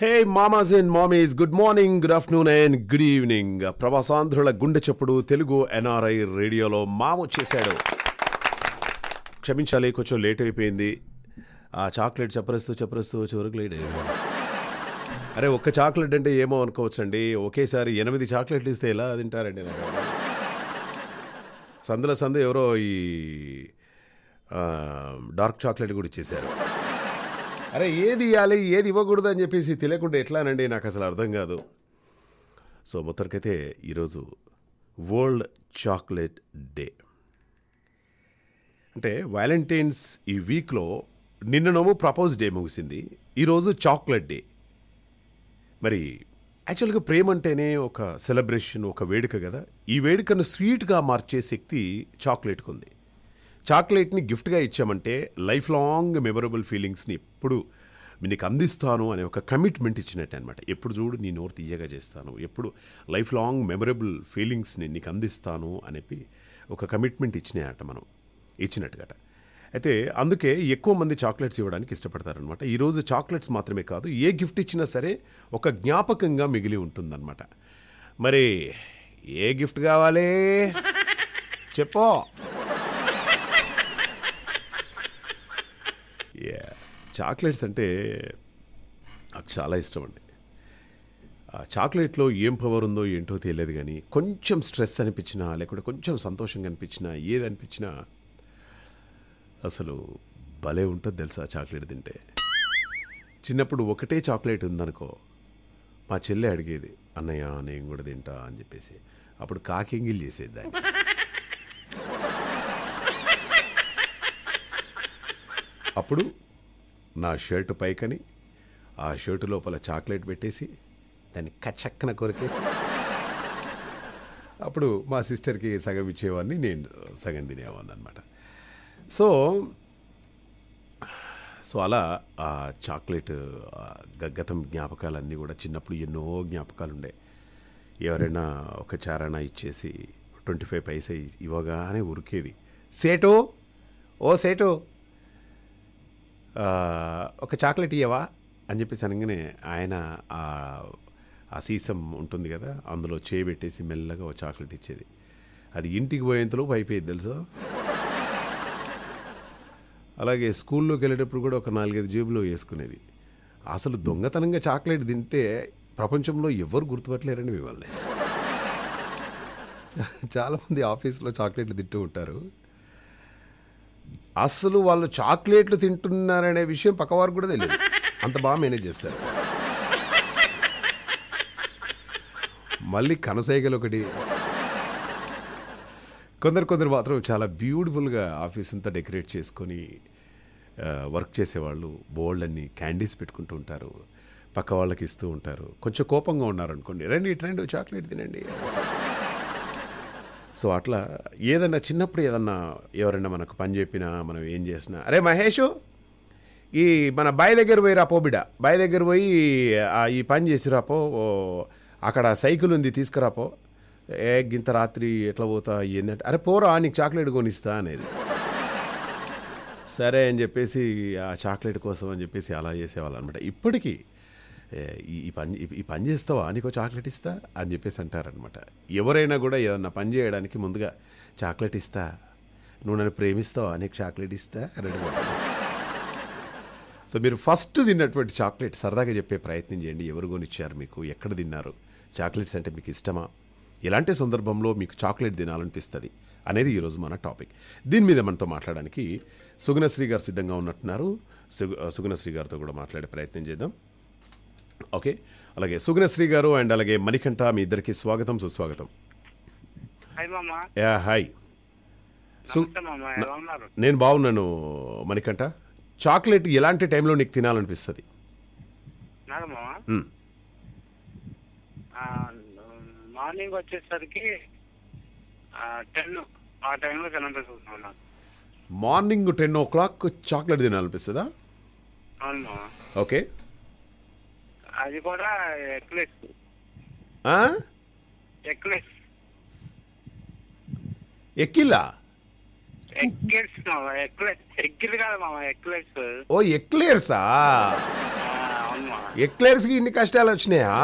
హే మామాస్ అండ్ మామీస్ good morning good afternoon and good evening ప్రవాసాంధ్రుల గుండె చప్పుడు తెలుగు ఎన్ఆర్ఐ రేడియోలో మామ వచ్చేసాడు క్షమించాలి కొంచెం లేట్ అయిపోయింది ఆ చాక్లెట్ చెప్పరస్తూ చెప్పరస్తూ చివరికి లేట్ అయిపోయింది అరే ఒక్క చాక్లెట్ అంటే ఏమో అనుకోవచ్చండి ఒకేసారి ఎనిమిది చాక్లెట్లు ఇస్తే ఎలా తింటారండి నాకు సందుల సందు ఎవరో ఈ ఆ, డార్క్ చాక్లెట్ కూడా ఇచ్చేశారు అరే ఏది ఇవ్వాలి ఏది ఇవ్వకూడదు అని చెప్పేసి తెలియకుండా ఎట్లానండి నాకు అసలు అర్థం కాదు సో మొత్తానికైతే ఈరోజు వరల్డ్ చాక్లెట్ డే అంటే వ్యాలంటైన్స్ ఈ వీక్లో నిన్ననేమో ప్రపోజ్ డే ముగిసింది ఈరోజు చాక్లెట్ డే మరి యాక్చువల్గా ప్రేమ అంటేనే ఒక సెలబ్రేషన్ ఒక వేడుక కదా ఈ వేడుకను స్వీట్గా మార్చే శక్తి చాక్లెట్కి ఉంది చాక్లెట్ని గిఫ్ట్గా ఇచ్చామంటే లైఫ్ లాంగ్ మెమరబుల్ ఫీలింగ్స్ని ఎప్పుడు నీకు అందిస్తాను అనే ఒక కమిట్మెంట్ ఇచ్చినట్టు అనమాట ఎప్పుడు చూడు నీ నోరు తీయగా చేస్తాను ఎప్పుడు లైఫ్ లాంగ్ మెమరబుల్ ఫీలింగ్స్ని నీకు అందిస్తాను అనేసి ఒక కమిట్మెంట్ ఇచ్చినాయట మనం ఇచ్చినట్టుగట అయితే అందుకే ఎక్కువ మంది చాక్లెట్స్ ఇవ్వడానికి ఇష్టపడతారనమాట ఈరోజు చాక్లెట్స్ మాత్రమే కాదు ఏ గిఫ్ట్ ఇచ్చినా సరే ఒక జ్ఞాపకంగా మిగిలి ఉంటుందన్నమాట మరి ఏ గిఫ్ట్ కావాలి చెప్పో యా చాక్లెట్స్ అంటే నాకు చాలా ఇష్టం అండి ఆ చాక్లెట్లో ఏం పవర్ ఉందో ఏంటో తెలియదు కానీ కొంచెం స్ట్రెస్ అనిపించినా లేకుంటే కొంచెం సంతోషంగా అనిపించినా ఏది అనిపించినా అసలు భలే ఉంటుంది తెలుసా చాక్లెట్ తింటే చిన్నప్పుడు ఒకటే చాక్లెట్ ఉందనుకో మా చెల్లె అడిగేది అన్నయ్య నేను కూడా తింటా అని చెప్పేసి అప్పుడు కాకింగిల్ చేసేది దాన్ని అప్పుడు నా షర్ట్ పైకని ఆ షర్టు లోపల చాక్లెట్ పెట్టేసి దాన్ని కచక్కన కొరికేసి అప్పుడు మా సిస్టర్కి సగం ఇచ్చేవాడిని నేను సగం తినేవాడిని అనమాట సో సో అలా ఆ చాక్లెట్ ఆ గ- గతం జ్ఞాపకాలన్నీ కూడా చిన్నప్పుడు ఎన్నో జ్ఞాపకాలు ఉండే ఎవరైనా ఒక చారానా ఇచ్చేసి ట్వంటీ ఫైవ్ పైసా ఇవ్వగానే ఉరికేది సేటు ఓ సేటు ఆ, ఒక చాక్లెట్ ఇయ్యవా అని చెప్పేసి అనగానే ఆయన ఆ ఆ సీసం ఉంటుంది కదా అందులో చేయబెట్టేసి మెల్లగా ఒక చాక్లెట్ ఇచ్చేది అది ఇంటికి పోయేంతలోపు అయిపోయేది తెలుసా అలాగే స్కూల్లోకి వెళ్ళేటప్పుడు కూడా ఒక నాలుగైదు జేబులో వేసుకునేది అసలు దొంగతనంగా చాక్లెట్ తింటే ప్రపంచంలో ఎవరు గుర్తుపట్టలేరండి మిమ్మల్ని చాలామంది ఆఫీస్లో చాక్లెట్లు తింటూ ఉంటారు అసలు వాళ్ళు చాక్లెట్లు తింటున్నారనే విషయం పక్కవారికి కూడా తెలియదు అంత బాగా మేనేజ్ చేస్తారు మళ్ళీ కనసైగలు ఒకటి కొందరు కొందరు మాత్రం చాలా బ్యూటిఫుల్గా ఆఫీస్ అంతా డెకరేట్ చేసుకొని ఆ, వర్క్ చేసేవాళ్ళు బోల్డ్ అన్ని క్యాండీస్ పెట్టుకుంటూ ఉంటారు పక్క వాళ్ళకి ఇస్తూ ఉంటారు కొంచెం కోపంగా ఉన్నారనుకోండి రండి ఇటు రండి చాక్లెట్ తినండి సో అట్లా ఏదన్నా చిన్నప్పుడు ఏదన్నా ఎవరైనా మనకు పని చెప్పినా మనం ఏం చేసినా అరే మహేషు ఈ మన బాయ్ దగ్గర పోయి రాపో బిడ్డ బాయ్ దగ్గర పోయి ఆ ఈ పని చేసి రాపో ఓ, అక్కడ సైకిల్ ఉంది తీసుకురాపో ఏ గింత రాత్రి ఎట్లా పోతా ఏంటంటే అరే పోరా నీకు చాక్లెట్ కొనిస్తా అనేది సరే అని చెప్పేసి ఆ చాక్లెట్ కోసం అని చెప్పేసి అలా చేసేవాళ్ళు అనమాట ఇప్పటికీ ఏ, ఈ ఈ పని ఈ- ఈ పని చేస్తావా నీకు చాక్లెట్ ఇస్తా అని చెప్పేసి అంటారనమాట ఎవరైనా కూడా ఏదన్నా పని చేయడానికి ముందుగా చాక్లెట్ ఇస్తా నువ్వు నన్ను ప్రేమిస్తావా నీకు చాక్లెట్ ఇస్తా అని అడుగుతారు సో మీరు ఫస్ట్ తిన్నటువంటి చాక్లెట్ సరదాగా చెప్పే ప్రయత్నం చేయండి ఎవరు కొనిచ్చారు మీకు ఎక్కడ తిన్నారు చాక్లెట్స్ అంటే మీకు ఇష్టమా ఎలాంటి సందర్భంలో మీకు చాక్లెట్ తినాలనిపిస్తుంది అనేది ఈరోజు మన టాపిక్ దీని మీద మనతో మాట్లాడడానికి సుగుణశ్రీ గారు సిద్ధంగా ఉన్నట్టున్నారు సుగు సుగుణశ్రీ గారితో కూడా మాట్లాడే ప్రయత్నం చేద్దాం ఓకే అలాగే సుగుణశ్రీ గారు అండ్ అలాగే మణికంఠ మీ ఇద్దరికి స్వాగతం సుస్వాగతం హాయ్ మామ యా హాయ్ సు- నమస్తే మామ ఎలా ఉన్నారు నేను బాగున్నాను మణికంఠ చాక్లెట్ ఎలాంటి టైంలో నీకు తినాలనిపిస్తుంది నాకు మామ మ్. ఆ, మార్నింగ్ వచ్చేసరికి టెన్ ఆ టైంలో కనిపిస్తున్నాను నాకు morning ten o'clock chocolate తినాలనిపిస్తుందా అవును మామ ఓకే అది కూడా ఎక్లెస్ ఆ? ఎక్లెస్ ఎక్కిలా ఎక్లెస్ మామ ఎక్లెస్ ఎక్కిల్ కాదు మామ ఎక్లెస్ ఓ ఎక్లేర్సా అవును మా ఎక్లేర్స్కి ఇన్ని కష్టాలు వచ్చినాయా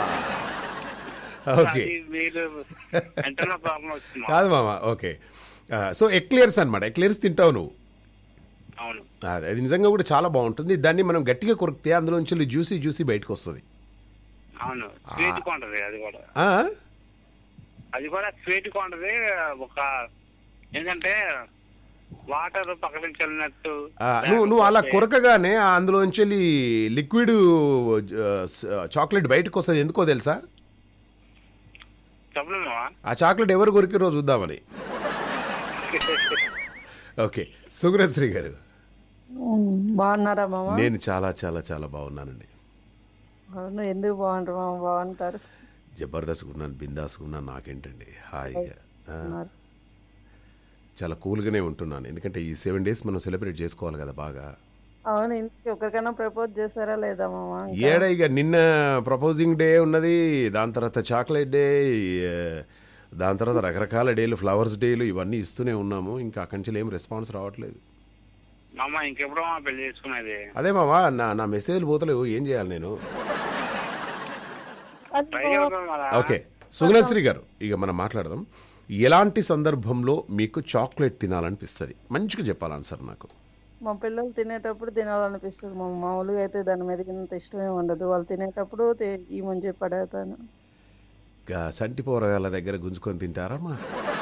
ఓకే అది మీరు ఇంటర్నల్ ప్రాబ్లం వచ్చింది మా. కాదు మామ ఓకే ఆ, సో ఎక్లేర్స్ అనమాట ఎక్లేర్స్ తింటావు నువ్వు అవును అది అది నిజంగా కూడా చాలా బాగుంటుంది దాన్ని మనం గట్టిగా కొరికితే అందులోంచి జ్యూసీ జ్యూసీ బయటకు వస్తుంది అవును స్వీట్ కొంటది అది కూడా ఆ? అది కూడా స్వీట్ కొంటది ఒక ఏంటంటే వాటర్ పక్క నుంచి వెళ్ళినట్టు ఆ, నువ్వు నువ్వు అలా కొరకగానే ఆ అందులోంచి వెళ్ళి లిక్విడ్ చాక్లెట్ బయటకు వస్తుంది ఎందుకో తెలుసా చెప్పలేమా ఆ చాక్లెట్ ఎవరు కొరికిరో చూద్దామని ఓకే సుగ్రశ్రీ గారు ఉమ్, బాగున్నారా మామ నేను చాలా చాలా చాలా బాగున్నానండి అవును ఎందుకు బాగుంటారు మామ బాగుంటారు జబర్దస్త్గా ఉన్నాను బిందాస్గా ఉన్నాను నాకేంటండి హాయిగా ఆ, ఉన్నారు. చాలా కూల్గానే ఉంటున్నాను ఎందుకంటే ఈ సెవెన్ డేస్ మనం సెలబ్రేట్ చేసుకోవాలి కదా బాగా అవును ఇంటికి ఒకరికైనా ప్రపోజ్ చేశారా లేదా మామ ఏడ ఇక నిన్న ప్రపోజింగ్ డే ఉన్నది దాని తర్వాత చాక్లెట్ డే ఏ, దాని తర్వాత రకరకాల డేలు ఫ్లవర్స్ డేలు ఇవన్నీ ఇస్తూనే ఉన్నాము ఇంకా అక్కడి నుంచి ఏం రెస్పాన్స్ రావట్లేదు అమ్మ ఇంకెప్పుడో మా పెళ్లి చేసుకునేది అదే మావా నా నా మెసేజ్లు పోతలేవు ఏం చేయాలి నేను అది ట్రై మామ, చేద్దాం కదా ఓకే సుగుణశ్రీ గారు ఇక మనం మాట్లాడదాం ఎలాంటి సందర్భంలో మీకు చాక్లెట్ తినాలనిపిస్తుంది మంచిగా చెప్పాలని సార్ నాకు మా పిల్లలు తినేటప్పుడు తినాలనిపిస్తుంది మా మామూలుగా అయితే దాని మీద ఇంత ఇష్టమే ఉండదు వాళ్ళు తినేటప్పుడు తి- ఈమని చెప్పి అడుగుతాను ఇంకా సంటి పోరగాళ్ళ దగ్గర గుంజుకొని తింటారమ్మా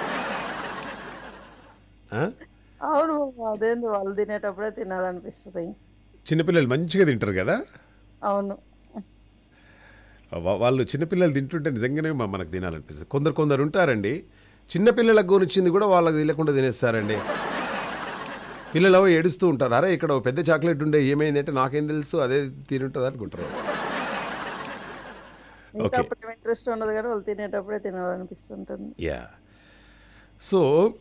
ఆ? అవును మామ, అదేంది వాళ్ళు తినేటప్పుడే తినాలనిపిస్తుంది చిన్నపిల్లలు మంచిగా తింటారు కదా అవును వా- వాళ్ళు చిన్నపిల్లలు తింటుంటే నిజంగానే మ- మనకు తినాలనిపిస్తుంది కొందరు కొందరు ఉంటారండి చిన్నపిల్లలకు కొనిచ్చింది కూడా వాళ్ళకి తెలియకుండా తినేస్తారండి పిల్లలు ఏవో ఏడుస్తూ ఉంటారు అరే ఇక్కడ ఒక పెద్ద చాక్లెట్ ఉండే ఏమైందంటే నాకేం తెలుసు అదే తినుంటుంది అనుకుంటారు మిగతా ఓకే. అప్పుడు ఇంట్రెస్ట్ ఉండదు కానీ వాళ్ళు తినేటప్పుడే తినాలనిపిస్తుంటుంది యా సో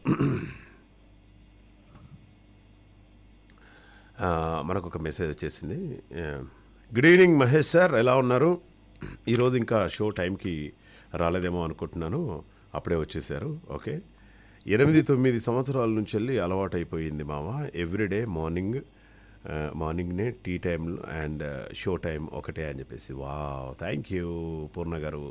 మనకు ఒక మెసేజ్ వచ్చేసింది గుడ్ ఈవినింగ్ మహేష్ సార్ ఎలా ఉన్నారు ఈరోజు ఇంకా షో టైంకి రాలేదేమో అనుకుంటున్నాను అప్పుడే వచ్చేసారు ఓకే ఎనిమిది తొమ్మిది సంవత్సరాల నుంచి వెళ్ళి అలవాటు అయిపోయింది మామ ఎవ్రీడే మార్నింగ్ మార్నింగ్నే tea time and show time ఒకటే అని చెప్పేసి వా థ్యాంక్ యూ పూర్ణ గారు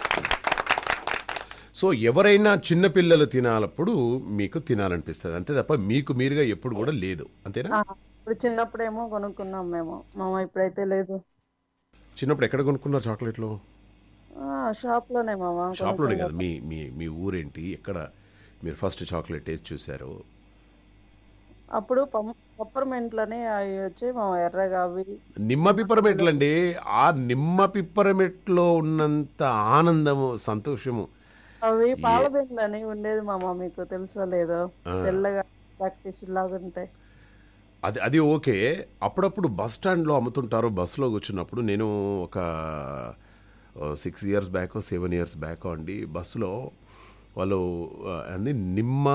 సో ఎవరైనా చిన్నపిల్లలు తినాలప్పుడు మీకు తినాలనిపిస్తుంది అంతే తప్ప మీకు మీరుగా ఎప్పుడు కూడా లేదు అంతేనా ఆ, ఇప్పుడు చిన్నప్పుడేమో కొనుక్కున్నాం మేము మామ ఇప్పుడైతే లేదు చిన్నప్పుడు ఎక్కడ కొనుక్కున్నారు చాక్లెట్లు ఆ, షాప్ లోనే మామ షాప్లోనే కదా మీ మీ మీ ఊరేంటి ఎక్కడ మీరు ఫస్ట్ చాక్లెట్ టేస్ట్ చూశారు అప్పుడు పప్పర్మెంట్లని అవి వచ్చి మా ఎర్రగా అవి నిమ్మ పిప్పరమెట్లు అండి ఆ నిమ్మ పిప్పరమెట్లో ఉన్నంత ఆనందము సంతోషము అవి పాల బిండ్లని ఉండేది మామ మీకు తెలుసో లేదో తెల్లగా చాక్ పీసులు లాగా ఉంటాయి అది అది ఓకే అప్పుడప్పుడు బస్ స్టాండ్లో అమ్ముతుంటారు బస్సులో కూర్చున్నప్పుడు నేను ఒక six years back seven years back అండి బస్సులో వాళ్ళు ఆ, అంది నిమ్మ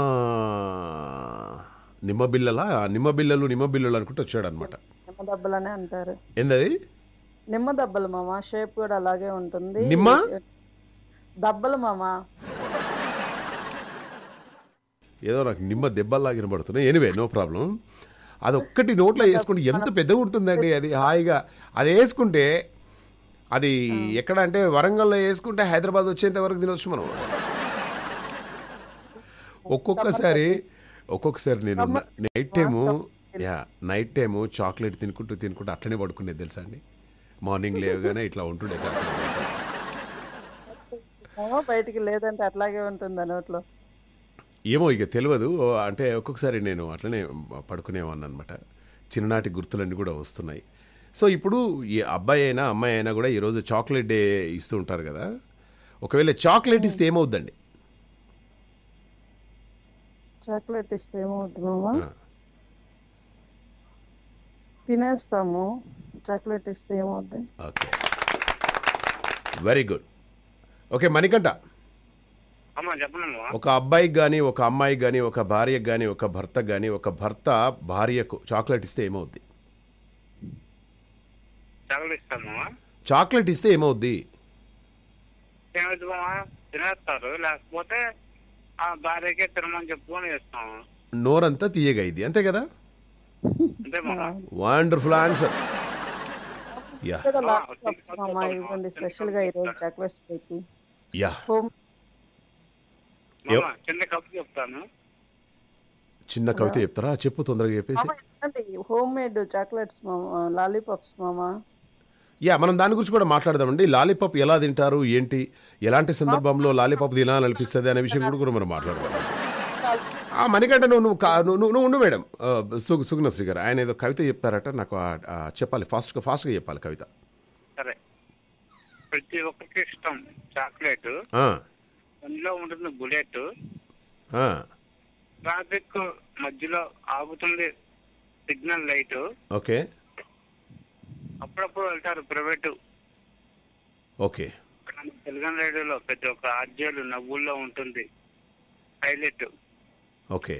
నిమ్మ బిల్లలా నిమ్మ బిల్లలు నిమ్మ బిల్లలు అనుకుంటూ వచ్చాడు అనమాట నిమ్మ దెబ్బలనే అంటారు ఏందది నిమ్మ దెబ్బలు మామ షేప్ కూడా అలాగే ఉంటుంది నిమ్మ? దెబ్బలు మామ ఏదో నాకు నిమ్మ దెబ్బల్లా వినబడుతున్నాయి ఎనివే నో ప్రాబ్లం అది ఒక్కటి నోట్లో వేసుకుంటే ఎంత పెద్దగా ఉంటుందండి అది హాయిగా అది వేసుకుంటే అది ఎక్కడ అంటే వరంగల్లో వేసుకుంటే హైదరాబాద్ వచ్చేంత వరకు తినొచ్చు మనం ఒక్కొక్కసారి ఒక్కొక్కసారి నేను night time yeah night time chocolate తినుకుంటూ తినుకుంటూ అట్లనే పడుకునేది తెలుసా అండి మార్నింగ్ లేవగానే ఇట్లా ఉంటుండే చాక్లెట్ మామ బయటికి లేదంటే అట్లాగే ఉంటుంది నోట్లో ఏమో ఇక తెలియదు అంటే ఒక్కొక్కసారి నేను అట్లనే పడుకునేవాడిని అనమాట చిన్ననాటి గుర్తులన్నీ కూడా వస్తున్నాయి సో ఇప్పుడు ఈ అబ్బాయి అయినా అమ్మాయి అయినా కూడా ఈరోజు చాక్లెట్ డే ఇస్తూ ఉంటారు కదా ఒకవేళ చాక్లెట్ ఇస్తే ఏమవుద్దండి చాక్లెట్ ఇస్తే ఏమవుతుంది మామ ఆ. తినేస్తాము చాక్లెట్ ఇస్తే ఏమవుద్ది okay very good okay Manikanta అమ్మ చెప్పనమ్మా ఒక అబ్బాయికి కానీ ఒక అమ్మాయికి కానీ ఒక భార్యకు కానీ ఒక భర్తకు కానీ ఒక భర్త భార్యకు చాక్లెట్ ఇస్తే ఏమవుద్ది చాక్లెట్ ఇస్తాము చాక్లెట్ ఇస్తే ఏమవుద్ది ఏమవుతుందమ్మా తినేస్తారు లేకపోతే ఆ భార్యకే తినమని చెప్పుకొని ఇస్తాము నోరంతా తీయగా ఇది అంతే కదా అంతే మామ వండర్ఫుల్ ఆన్సర్ యా ఇక్కడ ఆ, లాలీపాప్స్ చిన్న మామ కప్పు ఇవ్వండి చిన్న స్పెషల్ కప్పు గా ఈరోజు ఇస్తారా? చాక్లెట్స్ కేక్ యా హోమ్ మామ చిన్న కప్పు చెప్తాను చిన్న కవిత చెప్తారా చెప్పు తొందరగా చెప్పేసి మామ ఇదండి హోమ్ మేడ్ చాక్లెట్స్ మామ లాలీపాప్స్ మామ యా మనం దాని గురించి కూడా మాట్లాడదామండి లాలీపాప్ ఎలా తింటారు ఏంటి ఎలాంటి సందర్భంలో లాలీపాప్ తినాలనిపిస్తుంది అనే విషయం కూడా కూడా మనం మాట్లాడదాం ఆ మణికంట నువ్వు నువ్వు కా- నువ్వు నువ్వు ఉండు మేడం ఆ, సుగ్ సుగుణశ్రీ గారు ఆయన ఏదో కవిత చెప్తారట నాకు ఆ- ఆ చెప్పాలి ఫాస్ట్గా ఫాస్ట్గా చెప్పాలి కవిత సరే ప్రతి ఒక్కరికి ఇష్టం చాక్లెట్ ఆ, అందులో ఉంటుంది బుల్లెట్ ఆ, ట్రాఫిక్ మధ్యలో ఆగుతుంది సిగ్నల్ లైట్ ఓకే అప్పుడప్పుడు వెళ్తారు ప్రైవేట్ ఓకే తెలుగు రేడియోలో ప్రతి ఒక్క ఆర్జేలు నవ్వుల్లో ఉంటుంది హైలైట్ ఓకే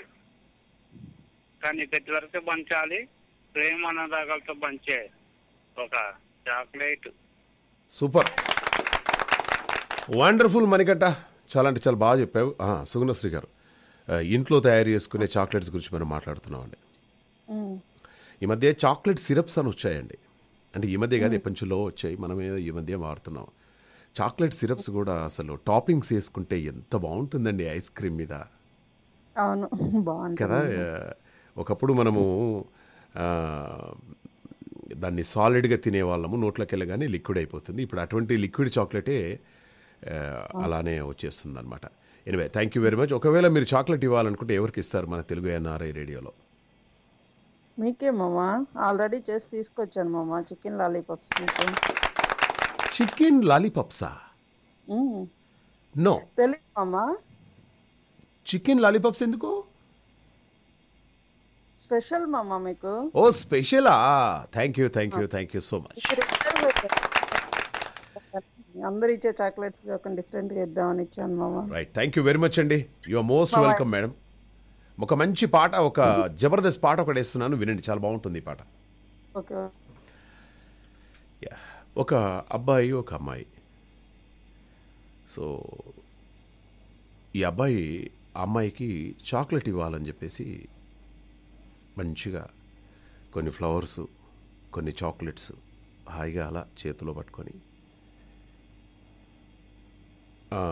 కానీ ప్రతి వరకు పంచాలి ప్రేమ అనురాగాలతో పంచే ఒక చాక్లెట్ సూపర్ వండర్ఫుల్ మణికంట చాలా అంటే చాలా బాగా చెప్పావు ఆ, సుగుణశ్రీ గారు ఆ, ఇంట్లో తయారు చేసుకునే చాక్లెట్స్ గురించి మనం మాట్లాడుతున్నామండి ఉమ్. ఈ మధ్య చాక్లెట్ సిరప్స్ అని వచ్చాయండి అంటే ఈ మధ్య కాదు ఎప్పటి నుంచో వచ్చాయి మనం ఏదో ఈ మధ్య వాడుతున్నాం చాక్లెట్ సిరప్స్ కూడా అసలు టాపింగ్స్ వేసుకుంటే ఎంత బాగుంటుందండి ఐస్ క్రీమ్ మీద అవును బాగుంటుంది కదా ఆ, ఒకప్పుడు మనము ఆ, దాన్ని సాలిడ్గా తినేవాళ్ళము నోట్లోకి వెళ్ళగానే లిక్విడ్ అయిపోతుంది ఇప్పుడు అటువంటి లిక్విడ్ చాక్లెటే ఆ, అలానే వచ్చేస్తుంది అనమాట anyway thank you very much ఒకవేళ మీరు చాక్లెట్ ఇవ్వాలనుకుంటే ఎవరికి ఇస్తారు మన తెలుగు ఎన్ఆర్ఐ రేడియోలో మీకే మామ ఆల్రెడీ చేసి తీసుకొచ్చాను మామ చికెన్ లాలీపాప్స్ మీకు చికెన్ లాలీపాప్సా ఉమ్. నో తెలీదు మామ చికెన్ లాలీపాప్స్ ఎందుకు స్పెషల్ మామ మీకు ఓ స్పెషలా thank you thank you thank you so much ఇప్పుడు ఇచ్చారు కదా. అందరు ఇచ్చే చాక్లెట్స్ కాకుండా డిఫరెంట్ గా ఇద్దామని ఇచ్చాను మామ right thank you very much అండి you are most Bye-bye. Welcome madam ఒక మంచి పాట ఒక జబర్దస్త్ పాట ఒకటి వేస్తున్నాను వినండి చాలా బాగుంటుంది ఈ పాట ఓకే యా ఒక అబ్బాయి ఒక అమ్మాయి సో ఈ అబ్బాయి ఆ అమ్మాయికి చాక్లెట్ ఇవ్వాలని చెప్పేసి మంచిగా కొన్ని ఫ్లవర్స్ కొన్ని చాక్లెట్స్ హాయిగా అలా చేతిలో పట్టుకొని ఆ,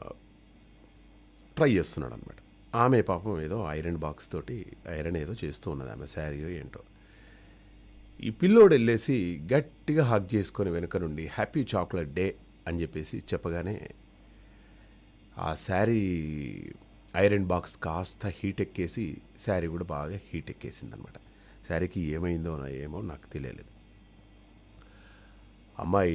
ట్రై చేస్తున్నాడు అనమాట ఆమె పాపం ఏదో ఐరన్ బాక్స్ తోటి ఐరన్ ఏదో చేస్తూ ఉన్నది ఆమె శారీయో ఏంటో ఈ పిల్లోడు వెళ్ళేసి గట్టిగా హగ్ చేసుకొని వెనుక నుండి హ్యాపీ చాక్లెట్ డే అని చెప్పేసి చెప్పగానే ఆ శారీ ఐరన్ బాక్స్ కాస్త హీట్ ఎక్కేసి శారీ కూడా బాగా హీట్ ఎక్కేసింది అనమాట శారీకి ఏమైందో నా- ఏమో నాకు తెలియలేదు అమ్మాయి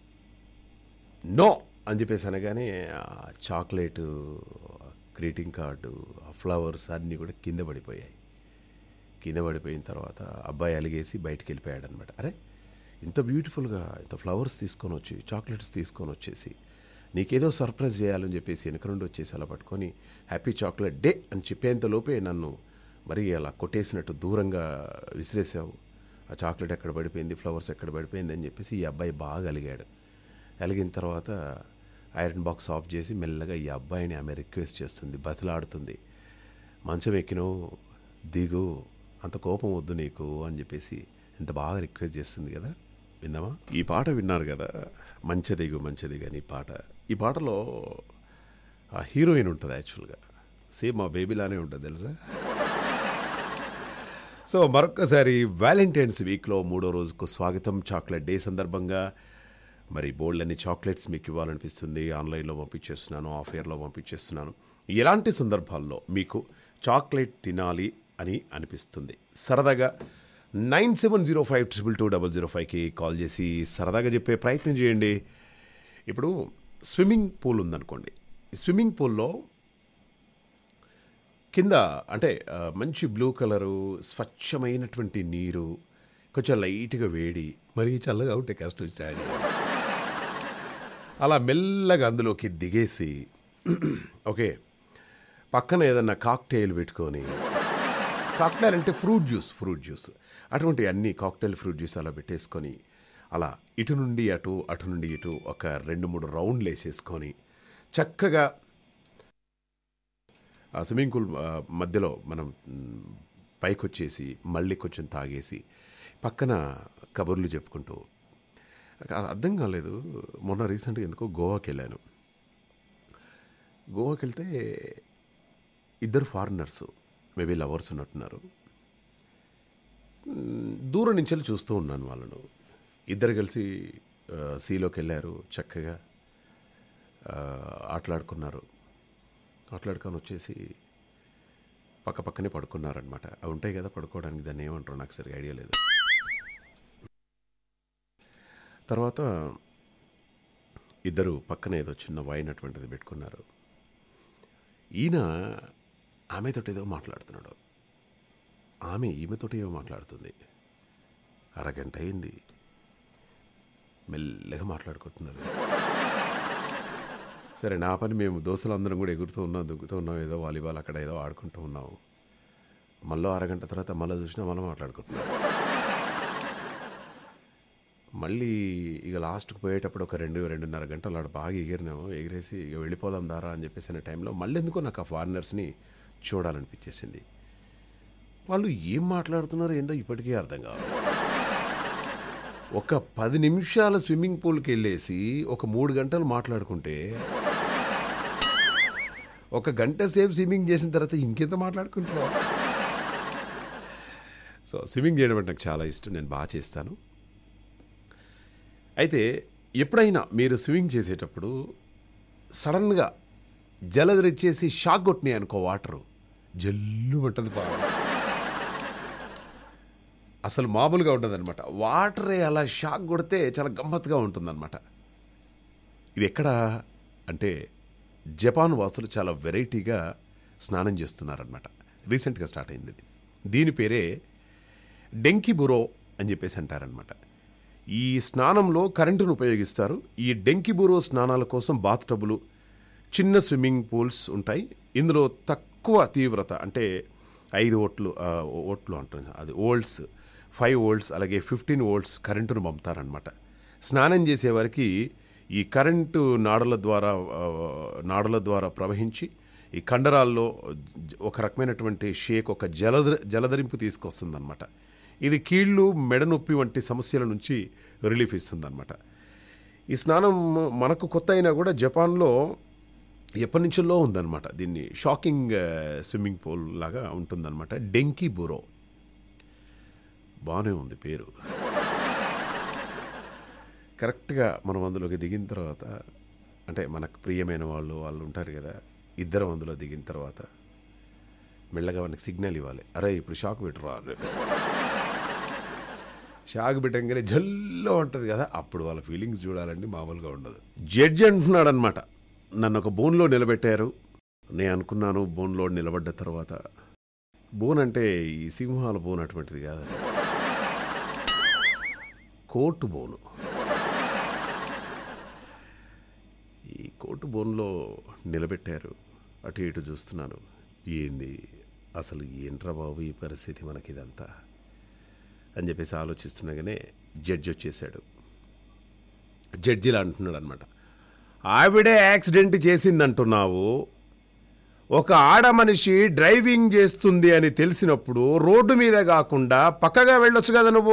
నో అని చెప్పేసి అనగానే ఆ చాక్లెట్ గ్రీటింగ్ కార్డు ఆ ఫ్లవర్స్ అన్నీ కూడా కింద పడిపోయాయి కింద పడిపోయిన తర్వాత అబ్బాయి అలిగేసి బయటికి వెళ్ళిపోయాడు అనమాట అరే ఇంత బ్యూటిఫుల్గా ఇంత ఫ్లవర్స్ తీసుకొని వచ్చి చాక్లెట్స్ తీసుకొని వచ్చేసి నీకేదో సర్ప్రైజ్ చేయాలని చెప్పేసి వెనక నుండి వచ్చేసి అలా పట్టుకొని హ్యాపీ చాక్లెట్ డే అని చెప్పేంత లోపే నన్ను మరి అలా కొట్టేసినట్టు దూరంగా విసిరేసావు ఆ చాక్లెట్ ఎక్కడ పడిపోయింది ఫ్లవర్స్ ఎక్కడ పడిపోయింది అని చెప్పేసి ఈ అబ్బాయి బాగా అలిగాడు అలిగిన తర్వాత ఐరన్ బాక్స్ ఆఫ్ చేసి మెల్లగా ఈ అబ్బాయిని ఆమె రిక్వెస్ట్ చేస్తుంది బతిలాడుతుంది మంచం ఎక్కినో దిగు అంత కోపం వద్దు నీకు అని చెప్పేసి ఎంత బాగా రిక్వెస్ట్ చేస్తుంది కదా విందామా ఈ పాట విన్నారు కదా మంచదిగు మంచదిగు అని ఈ పాట ఈ పాటలో ఆ హీరోయిన్ ఉంటుంది యాక్చువల్గా సేమ్ మా బేబీలానే ఉంటుంది తెలుసా సో మరొక్కసారి వ్యాలంటైన్స్ వీక్లో మూడో రోజుకు స్వాగతం చాక్లెట్ డే సందర్భంగా మరి బోల్డ్ అన్ని చాక్లెట్స్ మీకు ఇవ్వాలనిపిస్తుంది ఆన్లైన్లో పంపించేస్తున్నాను ఆఫ్ ఇయర్లో పంపించేస్తున్నాను ఎలాంటి సందర్భాల్లో మీకు చాక్లెట్ తినాలి అని అనిపిస్తుంది సరదాగా nine seven zero five triple two double zero ఫైవ్కి కాల్ చేసి సరదాగా చెప్పే ప్రయత్నం చేయండి ఇప్పుడు స్విమ్మింగ్ పూల్ ఉందనుకోండి ఈ స్విమ్మింగ్ పూల్లో కింద అంటే ఆ, మంచి బ్లూ కలరు స్వచ్ఛమైనటువంటి నీరు కొంచెం లైట్గా వేడి మరీ చల్లగా ఉంటే కష్టం స్టార్ట్ అలా మెల్లగా అందులోకి దిగేసి ఓకే పక్కన ఏదన్నా కాక్టైల్ పెట్టుకొని కాక్టైల్ అంటే ఫ్రూట్ జ్యూస్ ఫ్రూట్ జ్యూస్ అటువంటి అన్ని కాక్టైల్ ఫ్రూట్ జ్యూస్ అలా పెట్టేసుకొని అలా ఇటు నుండి అటు అటు నుండి ఇటు ఒక రెండు మూడు రౌండ్లు వేసేసుకొని చక్కగా ఆ స్విమ్మింగ్ పూల్ ఆ, మధ్యలో మనం మ్, పైకి వచ్చేసి మళ్ళీ కొంచెం తాగేసి పక్కన కబుర్లు చెప్పుకుంటూ నాకు అది అర్థం కాలేదు మొన్న రీసెంట్గా ఎందుకో గోవాకి వెళ్ళాను గోవాకి వెళ్తే ఇద్దరు ఫారినర్స్ మేబీ లవర్స్ ఉన్నట్టున్నారు మ్, దూరం నుంచి వెళ్ళి చూస్తూ ఉన్నాను వాళ్ళను ఇద్దరు కలిసి ఆ, సీలోకి వెళ్ళారు చక్కగా ఆ, ఆటలాడుకున్నారు ఆటలాడుకొని వచ్చేసి పక్క పక్కనే పడుకున్నారనమాట అవి ఉంటాయి కదా పడుకోవడానికి దాన్ని ఏమంటారు నాకు సరిగా ఐడియా లేదు తర్వాత ఇద్దరు పక్కన ఏదో చిన్న వైన్ అటువంటిది పెట్టుకున్నారు ఈయన ఆమెతోటి ఏదో మాట్లాడుతున్నాడు ఆమె ఈమెతోటి ఏమో మాట్లాడుతుంది అరగంట అయింది మెల్లగా మాట్లాడుకుంటున్నారు సరే నా పని మేము దోస్తులు అందరం కూడా ఎగురుతూ ఉన్నాం దుగ్గుతూ ఉన్నాం ఏదో వాలీబాల్ అక్కడ ఏదో ఆడుకుంటూ ఉన్నాం మళ్ళీ అరగంట తర్వాత మళ్ళీ చూసినా మళ్ళీ మాట్లాడుకుంటున్నాం మళ్ళీ ఇక లాస్ట్కి పోయేటప్పుడు ఒక రెండు రెండున్నర గంటలు ఆడ బాగా ఎగిరినాము ఎగిరేసి ఇక వెళ్ళిపోదాం దారా అని చెప్పేసి అనే టైంలో మళ్ళీ ఎందుకో నాకు ఆ ఫారినర్స్ని చూడాలనిపించేసింది వాళ్ళు ఏం మాట్లాడుతున్నారో ఏందో ఇప్పటికీ అర్థం కావాలి ఒక పది నిమిషాల స్విమ్మింగ్ పూల్కి వెళ్ళేసి ఒక మూడు గంటలు మాట్లాడుకుంటే ఒక గంట సేపు స్విమ్మింగ్ చేసిన తర్వాత ఇంకెంత మాట్లాడుకుంటున్నావు సో స్విమ్మింగ్ చేయడం అంటే నాకు చాలా ఇష్టం నేను బాగా చేస్తాను అయితే ఎప్పుడైనా మీరు స్విమ్మింగ్ చేసేటప్పుడు సడన్గా జలదరిచ్చేసి షాక్ కొట్టినాయి అనుకో వాటరు జల్లు ఉంటుంది బాగా అసలు మామూలుగా ఉండదన్నమాట వాటరే అలా షాక్ కొడితే చాలా గమ్మత్తుగా ఉంటుందన్నమాట ఇది ఎక్కడ అంటే జపాన్ వాసులు చాలా వెరైటీగా స్నానం చేస్తున్నారనమాట రీసెంట్గా స్టార్ట్ అయింది ఇది దీని పేరే డెంకి బురో అని చెప్పేసి అంటారనమాట ఈ స్నానంలో కరెంటును ఉపయోగిస్తారు ఈ డెంకి బురో స్నానాల కోసం బాత్ టబ్బులు చిన్న స్విమ్మింగ్ పూల్స్ ఉంటాయి ఇందులో తక్కువ తీవ్రత అంటే ఐదు ఓట్లు ఆ, ఓట్లు అంటున్నా అది ఓల్డ్స్ ఫైవ్ ఓల్డ్స్ అలాగే ఫిఫ్టీన్ ఓల్డ్స్ కరెంటును పంపుతారనమాట స్నానం చేసేవారికి ఈ కరెంటు నాడుల ద్వారా ఆ, నాడుల ద్వారా ప్రవహించి ఈ కండరాల్లో జ- ఒక రకమైనటువంటి షేక్ ఒక జలద జలధరింపు తీసుకొస్తుందన్నమాట ఇది కీళ్ళు మెడ నొప్పి వంటి సమస్యల నుంచి రిలీఫ్ ఇస్తుందన్నమాట ఈ స్నానం మనకు కొత్త అయినా కూడా జపాన్లో ఎప్పటి నుంచో ఉందన్నమాట దీన్ని షాకింగ్ ఆ, స్విమ్మింగ్ పూల్ లాగా ఉంటుందన్నమాట డెంకీ బురో బాగానే ఉంది పేరు కరెక్ట్గా మనం అందులోకి దిగిన తర్వాత అంటే మనకు ప్రియమైన వాళ్ళు వాళ్ళు ఉంటారు కదా ఇద్దరం అందులో దిగిన తర్వాత మెల్లగా మనకి సిగ్నల్ ఇవ్వాలి అరే ఇప్పుడు షాక్ పెట్టురా అని. షాక్ పెట్టంగానే జల్లో ఉంటుంది కదా అప్పుడు వాళ్ళ ఫీలింగ్స్ చూడాలండి మామూలుగా ఉండదు జడ్జి అంటున్నాడు అనమాట నన్ను ఒక బోన్లో నిలబెట్టారు నేను అనుకున్నాను బోన్లో నిలబడ్డ తర్వాత బోన్ అంటే ఈ సింహాల బోన్ అటువంటిది కాదు కోర్టు బోను ఈ కోర్టు బోన్లో నిలబెట్టారు అటు ఇటు చూస్తున్నాను ఏంది అసలు ఏంట్రా బాబు ఈ పరిస్థితి మనకి ఇదంతా అని చెప్పేసి ఆలోచిస్తుండగానే జడ్జి వచ్చేసాడు జడ్జిలా అంటున్నాడు అనమాట ఆవిడే యాక్సిడెంట్ చేసిందంటున్నావు ఒక ఆడ మనిషి డ్రైవింగ్ చేస్తుంది అని తెలిసినప్పుడు రోడ్డు మీద కాకుండా పక్కగా వెళ్ళొచ్చు కదా నువ్వు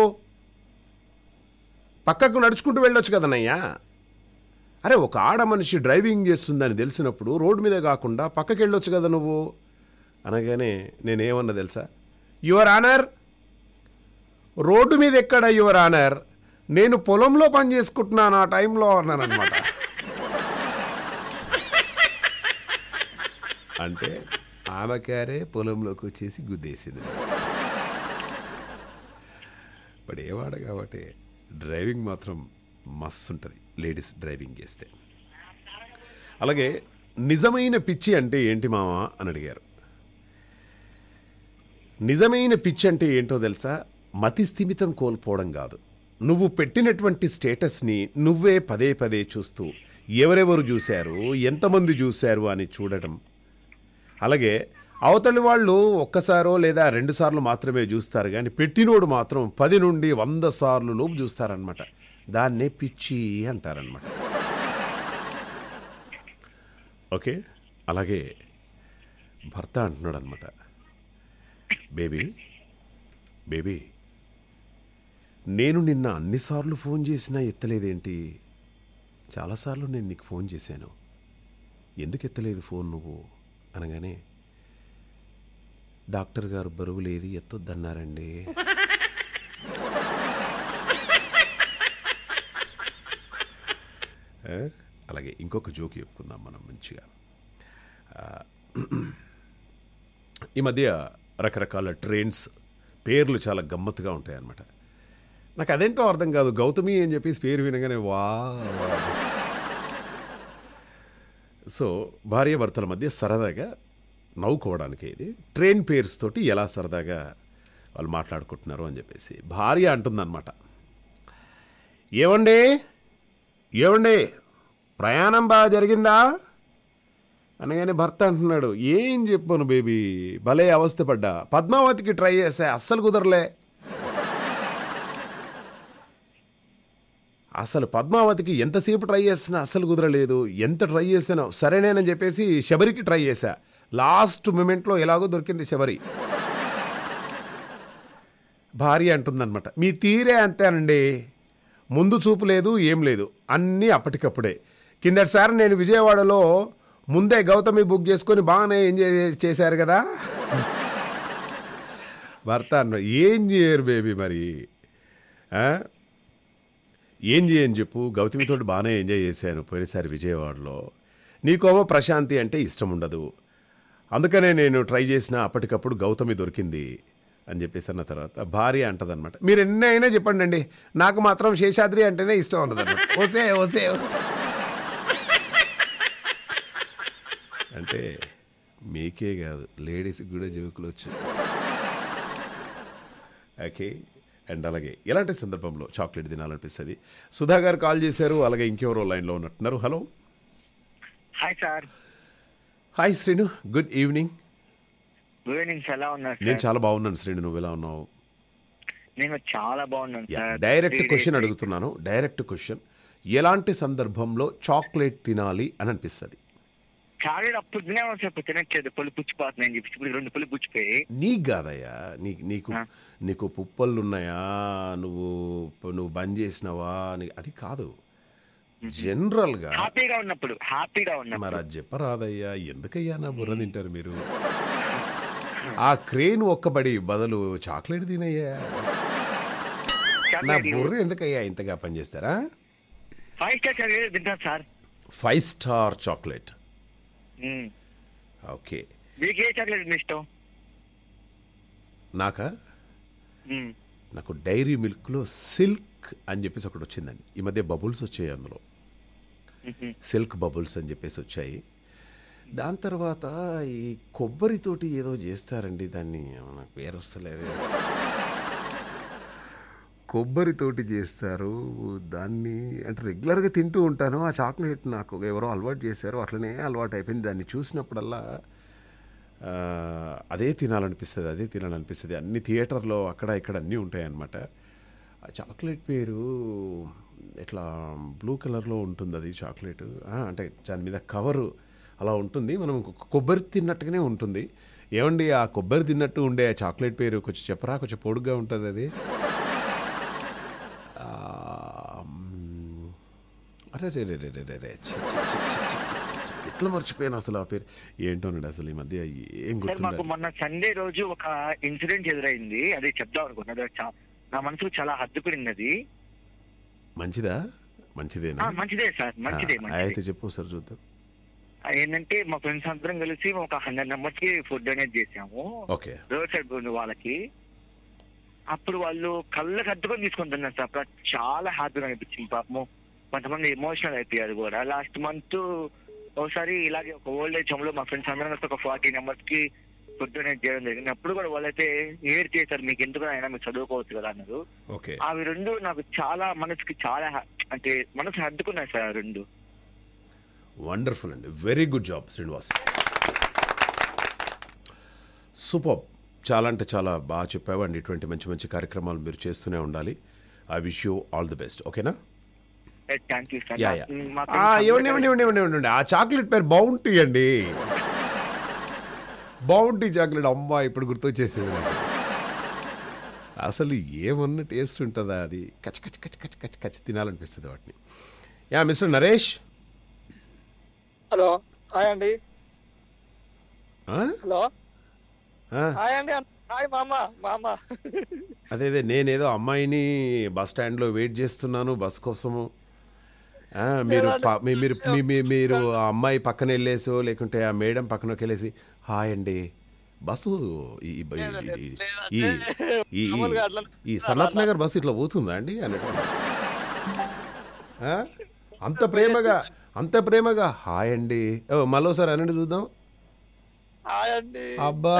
పక్కకు నడుచుకుంటూ వెళ్ళొచ్చు కదనయ్యా అరే ఒక ఆడ మనిషి డ్రైవింగ్ చేస్తుందని తెలిసినప్పుడు రోడ్డు మీద కాకుండా పక్కకి వెళ్ళొచ్చు కదా నువ్వు అనగానే నేనేమన్నా తెలుసా యువర్ ఆనర్ రోడ్డు మీద ఎక్కడ యువర్ ఆనర్ నేను పొలంలో పని చేసుకుంటున్నాను ఆ టైంలో అన్నాను అనమాట అంటే ఆమె కారే పొలంలోకి వచ్చేసి గుద్దేసింది బట్ ఏవాడ కాబట్టి డ్రైవింగ్ మాత్రం మస్తు ఉంటుంది లేడీస్ డ్రైవింగ్ చేస్తే అలాగే నిజమైన పిచ్చి అంటే ఏంటి మావా అని అడిగారు నిజమైన పిచ్చి అంటే ఏంటో తెలుసా మతి స్థిమితం కోల్పోవడం కాదు నువ్వు పెట్టినటువంటి స్టేటస్ని నువ్వే పదే పదే చూస్తూ ఎవరెవరు చూశారు ఎంతమంది చూశారు అని చూడటం అలాగే అవతలి వాళ్ళు ఒక్కసారో లేదా రెండు సార్లు మాత్రమే చూస్తారు కానీ పెట్టినోడు మాత్రం పది నుండి వంద సార్లు లోపు చూస్తారనమాట దాన్నే పిచ్చి అంటారనమాట ఓకే అలాగే భర్త అంటున్నాడు అనమాట బేబీ బేబీ నేను నిన్న అన్నిసార్లు ఫోన్ చేసినా ఎత్తలేదేంటి చాలాసార్లు నేను నీకు ఫోన్ చేశాను ఎందుకు ఎత్తలేదు ఫోన్ నువ్వు అనగానే డాక్టర్ గారు బరువు లేదు ఎత్తొద్దన్నారండి ఏ? అలాగే ఇంకొక జోక్ చెప్పుకుందాం మనం మంచిగా ఆ, ఈ మధ్య రకరకాల ట్రైన్స్ పేర్లు చాలా గమ్మత్తుగా ఉంటాయి అన్నమాట నాకు అదేంటో అర్థం కాదు గౌతమి అని చెప్పేసి పేరు వినగానే వా సో భార్యాభర్తల మధ్య సరదాగా నవ్వుకోవడానికి ఇది ట్రైన్ పేర్స్ తోటి ఎలా సరదాగా వాళ్ళు మాట్లాడుకుంటున్నారు అని చెప్పేసి భార్య అంటుందన్నమాట ఏమండి ఏమండి ప్రయాణం బాగా జరిగిందా అనగానే భర్త అంటున్నాడు ఏం చెప్పాను బేబీ భలే అవస్థపడ్డా పద్మావతికి ట్రై చేసా అస్సలు కుదరలే అసలు పద్మావతికి ఎంతసేపు ట్రై చేసినా అస్సలు కుదరలేదు ఎంత ట్రై చేసానో సరేనేనని చెప్పేసి శబరికి ట్రై చేశా లాస్ట్ మూమెంట్లో ఎలాగో దొరికింది శబరి భార్య అంటుందన్నమాట మీ తీరే అంతేనండి ముందు చూపు లేదు ఏం లేదు అన్నీ అప్పటికప్పుడే కిందటిసారి నేను విజయవాడలో ముందే గౌతమి బుక్ చేసుకొని బాగానే ఎంజాయ్ చేశారు కదా భర్త అన్న ఏం చేయరు బేబీ మరి ఆ? ఏం చేయని చెప్పు గౌతమితో బాగానే ఎంజాయ్ చేశాను పోయినసారి విజయవాడలో నీకోమో ప్రశాంతి అంటే ఇష్టం ఉండదు అందుకనే నేను ట్రై చేసిన అప్పటికప్పుడు గౌతమి దొరికింది అని చెప్పేసి అన్న తర్వాత భార్య అంటదన్నమాట మీరు ఎన్ని అయినా చెప్పండి అండి నాకు మాత్రం శేషాద్రి అంటేనే ఇష్టం ఉండదన్నమాట ఓసే ఓసే ఓసే అంటే మీకే కాదు లేడీస్కి కూడా జోకులు వచ్చు ఓకే అండ్ అలాగే ఎలాంటి సందర్భంలో చాక్లెట్ తినాలనిపిస్తుంది సుధా గారు కాల్ చేశారు అలాగే ఇంకెవరో లైన్లో ఉన్నట్టున్నారు hello hi sir hi Srinu good evening good evening ఎలా ఉన్నారు నేను సార్ చాలా బాగున్నాను శ్రీను నువ్వు ఎలా ఉన్నావు నేను చాలా బాగున్నాను sir direct Three question days అడుగుతున్నాను డైరెక్ట్ క్వశ్చన్ ఎలాంటి సందర్భంలో చాక్లెట్ తినాలి అని అనిపిస్తుంది చాక్లెట్ అప్పుడు తినేవాళ్ళు సార్ ఇప్పుడు తినట్లేదు పళ్ళు పుచ్చిపోతున్నాయి అని చెప్పి ఇప్పుడు రెండు పళ్ళు పుచ్చిపోయి నీకు కాదయ్యా నీ నీకు ఆ. నీకు పుప్పళ్ళు ఉన్నాయా నువ్వు నువ్వు బంద్ చేసినావా నీ- అది కాదు జనరల్గా హ్యాపీగా ఉన్నప్పుడు హ్యాపీగా మరి ఉన్నప్పుడు అది చెప్పరాదయ్యా ఎందుకయ్యా నా బుర్ర తింటారు మీరు ఆ క్రేన్ ఒక్కబడి బదులు చాక్లెట్ తినయ్యా నా చాక్లెట్ బుర్ర ఎందుకయ్యా ఇంతగా పనిచేస్తారా ఫైవ్ స్టార్ చాక్లెట్ తింటాను sir five star chocolate hmm. Okay మీకు ఏ చాక్లెట్ అంటే ఇష్టం నాకా మ్మ్. నాకు డైరీ మిల్క్లో సిల్క్ అని చెప్పేసి ఒకటి వచ్చిందండి ఈ మధ్య బబుల్స్ వచ్చాయి అందులో మ్మ్. సిల్క్ బబుల్స్ అని చెప్పేసి వచ్చాయి దాని తర్వాత ఈ కొబ్బరితోటి ఏదో చేస్తారండి దాన్ని నాకు పేరు వస్తలేదు కొబ్బరితోటి చేస్తారు దాన్ని అంటే రెగ్యులర్గా తింటూ ఉంటాను ఆ చాక్లెట్ నాకు ఎవరో అలవాటు చేశారు అట్లనే అలవాటు అయిపోయింది దాన్ని చూసినప్పుడల్లా ఆ, అదే తినాలనిపిస్తుంది అదే తినాలనిపిస్తుంది అన్ని థియేటర్లో అక్కడ ఇక్కడ అన్నీ ఉంటాయి అన్నమాట ఆ చాక్లెట్ పేరు ఇట్లా బ్లూ కలర్లో ఉంటుంది అది చాక్లెట్ ఆ, అంటే దాని మీద కవరు అలా ఉంటుంది మనం కొ- కొబ్బరి తిన్నట్టుగానే ఉంటుంది ఏమండి ఆ కొబ్బరి తిన్నట్టు ఉండే ఆ చాక్లెట్ పేరు కొంచెం చెప్పరా కొంచెం పొడుగ్గా ఉంటుంది అది ఆ, మ్, అరే రే రే రే రే రే రే చి, చి, చి, చి, చి, చి, చి, చి. ఎట్లా మర్చిపోయాను అసలు ఆ పేరు ఏంటోనండి అసలు ఈ మధ్య ఏం సార్ మాకు గుర్తుండాలి మొన్న సండే రోజు ఒక ఇన్సిడెంట్ ఎదురైంది అది చెప్దాం అనుకున్నది అది చా- నా మనసుకు చాలా హద్దుకుడింది అది మంచిదా మంచిదేనా ఆ, మంచిదే సార్ మంచిదే ఆ, మంచిదే అయితే చెప్పు సార్ చూద్దాం ఆ, ఏంటంటే మా ఫ్రెండ్స్ అందరం కలిసి ఒక హండ్రెడ్ మెంబర్స్ కి ఫుడ్ అనేది చేసాము ఓకే రోడ్ సైడ్ ఉన్న వాళ్ళకి అప్పుడు వాళ్ళు కళ్ళకి అద్దుకొని తీసుకొని తిన్నారు సార్ అప్పుడు చాలా హ్యాపీగా అనిపించింది పాపము కొంతమంది ఎమోషనల్ అయిపోయారు కూడా లాస్ట్ మంత్ ఒకసారి ఇలాగే ఒక ఓల్డ్ ఏజ్ హోమ్ లో మా ఫ్రెండ్స్ అందరం కలిసి ఒక ఫార్టీ మెంబర్స్ కి ఫుడ్ అనేది చేయడం జరిగింది అప్పుడు కూడా వాళ్ళైతే ఏడ్ చేశారు మీకు ఎందుకు అయినా మీరు చదువుకోవచ్చు కదా అన్నారు ఓకే అవి రెండు నాకు చాలా మనసుకి చాలా హ్యా- అంటే మనసు హద్దుకున్నాయి సార్ ఆ రెండు వండర్ఫుల్ అండి very good job Srinivas super చాలా అంటే చాలా బాగా చెప్పావండి ఇటువంటి మంచి మంచి కార్యక్రమాలు మీరు చేస్తూనే ఉండాలి I wish you all the best ఓకేనా thank you sir yeah yeah మా ఆ, ఇవ్వండి ఇవ్వండి ఇవ్వండి ఇవ్వండి ఇవ్వండి ఆ చాక్లెట్ పేరు బౌంటీ అండి బౌంటీ చాక్లెట్ అమ్మా ఇప్పుడు గుర్తొచ్చేసింది నాకు అసలు ఏమన్నా టేస్ట్ ఉంటుందా అది కచ్ కచ్ కచ్ కచ్ కచ్ కచ్ తినాలనిపిస్తుంది వాటిని yeah mister Naresh hello hi అండి ఆ? హలో ఆ, హాయ్ అండి హాయ్ మామ మామ అదే అదే నేనేదో అమ్మాయిని బస్ స్టాండ్లో వెయిట్ చేస్తున్నాను బస్ కోసము ఆ, మీరు ప- మీ- మీరు మీ- మీ- మీరు ఆ అమ్మాయి పక్కన వెళ్ళేసో లేకుంటే ఆ మేడం పక్కనకి వెళ్ళేసి హాయ్ అండి బస్సు ఈ ఈ- ఈ- ఈ- ఈ- ఈ- మామూలుగా అట్లా ఈ సనత్ నగర్ బస్సు ఇట్లా పోతుందా అండి అన్నట్టు ఆ? అంత ప్రేమగా అంత ప్రేమగా హాయ్ అండి ఓ మళ్ళీసారి అనండి చూద్దాం హాయ్ అండి అబ్బా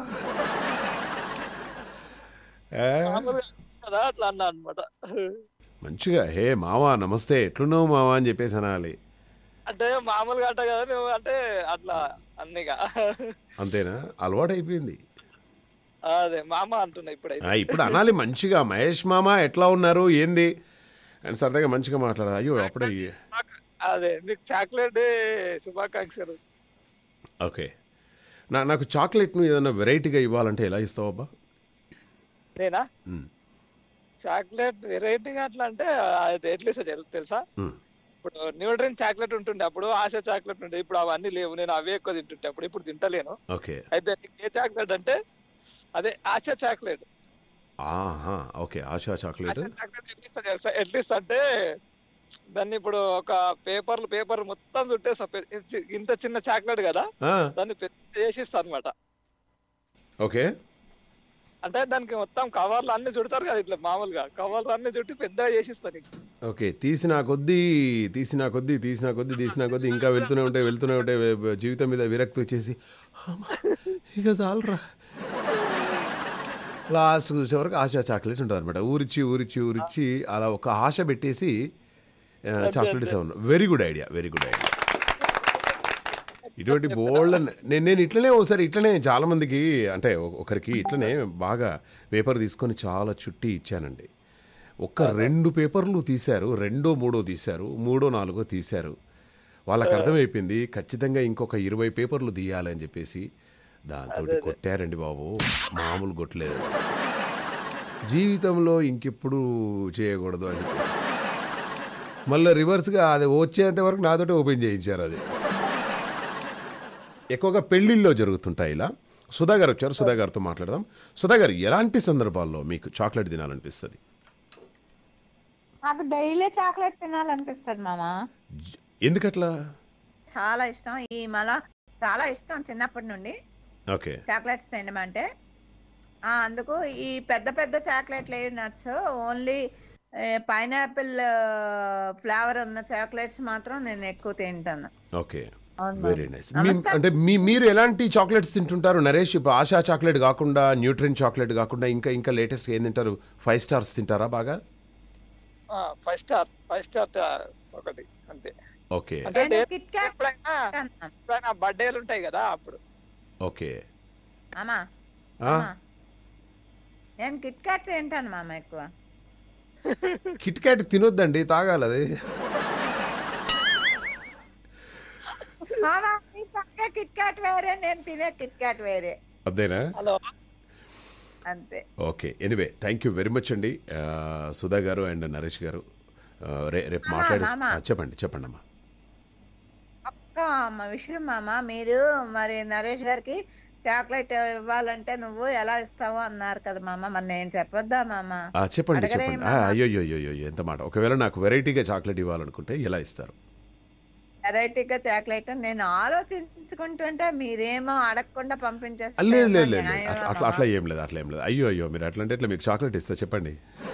ఏ? మామూలుగా కదా అట్లా అన్నా అనమాట మంచిగా హే మావా నమస్తే ఎట్లున్నావు మావా అని చెప్పేసి అనాలి అంటే మామూలుగా అంట కదా నువ్వు అంటే అట్లా అన్నిగా అంతేనా అలవాటు అయిపోయింది అదే మామ అంటున్నా ఇప్పుడైతే ఆ, ఇప్పుడు అనాలి మంచిగా మహేష్ మామ ఎట్లా ఉన్నారు ఏంది అని సరదాగా మంచిగా మాట్లాడాలి అయ్యో అప్పుడే అదే మీకు చాక్లెట్ డే శుభాకాంక్షలు ఓకే నా నాకు చాక్లెట్ను ఏదైనా వెరైటీగా ఇవ్వాలంటే ఎలా ఇస్తావు అబ్బా నేనా మ్. చాక్లెట్ వెరైటీగా అట్లా అంటే అది ఎట్లా ఇస్తా తెలుసా మ్. ఇప్పుడు న్యూట్రిన్ చాక్లెట్ ఉంటుండే అప్పుడు ఆశ చాక్లెట్ ఉండే ఇప్పుడు అవన్నీ లేవు నేను అవే ఎక్కువ తింటుంటే అప్పుడు ఇప్పుడు తింటలేను ఓకే అయితే నీకు ఏ చాక్లెట్ అంటే అదే ఆశ చాక్లెట్ ఆహా okay Asha chocolate Asha chocolate ఎట్లా ఇస్తా తెలుసా ఎట్లా ఇస్తా అంటే దాన్ని ఇప్పుడు ఒక పేపర్లు పేపర్ మొత్తం చుట్టేస్తా పె- ఇంత చిన్న చాక్లెట్ కదా ఆ, దాన్ని పెద్ద చేసిస్తా అనమాట ఓకే అంటే దానికి మొత్తం కవర్లు అన్ని చుడతారు కదా ఇట్లా మామూలుగా కవర్లు అన్ని చుట్టి పెద్దగా చేసిస్తా నీకు ఓకే తీసిన కొద్దీ తీసిన కొద్దీ తీసిన కొద్దీ తీసిన కొద్దీ ఇంకా వెళ్తూనే ఉంటే వెళ్తూనే ఉంటే వే- జీవితం మీద విరక్తి వచ్చేసి "అమ్మా, ఇక చాలరా లాస్ట్ చూసేవరకు ఆశా చాక్లెట్ ఉంటుంది అనమాట ఊరిచ్చి ఊరిచ్చి ఊరిచ్చి అలా ఒక ఆశ పెట్టేసి ఆ, చాక్లెట్ ఇస్తాను very good idea very good idea ఇటువంటి బోల్డ్ నేను నేను ఇట్లనే ఒకసారి ఇట్లనే చాలా మందికి అంటే ఒ- ఒకరికి ఇట్లనే బాగా పేపర్ తీసుకొని చాలా చుట్టి ఇచ్చానండి ఒక్క రెండు పేపర్లు తీశారు రెండో మూడో తీశారు మూడో నాలుగో తీశారు వాళ్ళకి అర్థమైపోయింది ఖచ్చితంగా ఇంకొక ఇరవై పేపర్లు తీయాలని చెప్పేసి దాంతో కొట్టారండి బాబు మామూలు కొట్టలేదు జీవితంలో ఇంకెప్పుడు చేయకూడదు అని చెప్పేసి మళ్ళీ రివర్స్గా అది వచ్చేంత వరకు నాతోటి ఓపెన్ చేయించారు అది ఎక్కువగా పెళ్ళిళ్ళలో జరుగుతుంటాయి ఇలా సుధా గారు వచ్చారు సుధా గారితో మాట్లాడదాం సుధా గారు ఎలాంటి సందర్భాల్లో మీకు చాక్లెట్ తినాలనిపిస్తుంది నాకు డైలీ చాక్లెట్ తినాలనిపిస్తుంది మామ జ- ఎందుకట్లా చాలా ఇష్టం ఈ మళ్ళా చాలా ఇష్టం చిన్నప్పటి నుండి ఓకే చాక్లెట్స్ తినమంటే ఆ, అందుకు ఈ పెద్ద పెద్ద చాక్లెట్లు ఏవి నచ్చు ఓన్లీ పైనాపిల్ ఫ్లేవర్ ఉన్న చాక్లెట్స్ మాత్రం నేను ఎక్కువ తింటాను ఓకే అవును వెరీ మామ. నైస్ నమస్తే. అంటే మీ మీరు ఎలాంటి చాక్లెట్స్ తింటుంటారు నరేష్ ఇప్పుడు ఆశా చాక్లెట్ కాకుండా న్యూట్రిన్ చాక్లెట్ కాకుండా ఇంకా ఇంకా లేటెస్ట్ ఏం తింటారు ఫైవ్ స్టార్స్ తింటారా బాగా ఫైవ్ స్టార్ ఫైవ్ స్టార్ ఒకటి అంతే ఓకే అంటే నేను డే- కిట్ క్యాట్ ఎప్పుడైనా తింటాను మామ. ఎప్పుడైనా బర్త్డేలు ఉంటాయి కదా అప్పుడు ఓకే మామ ఆ, మామ. నేను కిట్ క్యాట్ తింటాను మామ ఎక్కువ కిట్ క్యాట్ తినొద్దండి తాగాలి అది మామ నీ పక్కే కిట్ క్యాట్ వేరే నేను తినే కిట్ క్యాట్ వేరే అదేనా హలో అంతే okay anyway thank you very much అండి ఆ, సుధా గారు అండ్ నరేష్ గారు ఆ, రే రేపు మామ, మాట్లాడి మామ. ఆ, చెప్పండి చెప్పండి అమ్మా ఒక్క మా విషయం మామ మీరు మరి నరేష్ గారికి చాక్లెట్ ఇవ్వాలంటే నువ్వు ఎలా ఇస్తావు అన్నారు కదా మామ మరి నేను చెప్పొద్దా మామ ఆ, చెప్పండి అడగరే చెప్పండి మామ. ఆ, అయ్యో అయ్యో అయ్యో అయ్యో, ఎంత మాట ఒకవేళ నాకు వెరైటీగా చాక్లెట్ ఇవ్వాలనుకుంటే ఎలా ఇస్తారు వెరైటీగా చాక్లెట్ నేను ఆలోచించుకుంటుంటే మీరేమో అడగకుండా పంపించేస్తే లేదు లేదు ఏమో లేదు లేదు. న్యాయమా అట్లా అట్లా మామ? అట్లా ఏం లేదు అట్లా ఏం లేదు అయ్యో అయ్యో మీరు అట్లా అంటే ఇట్లా మీకు చాక్లెట్ ఇస్తా చెప్పండి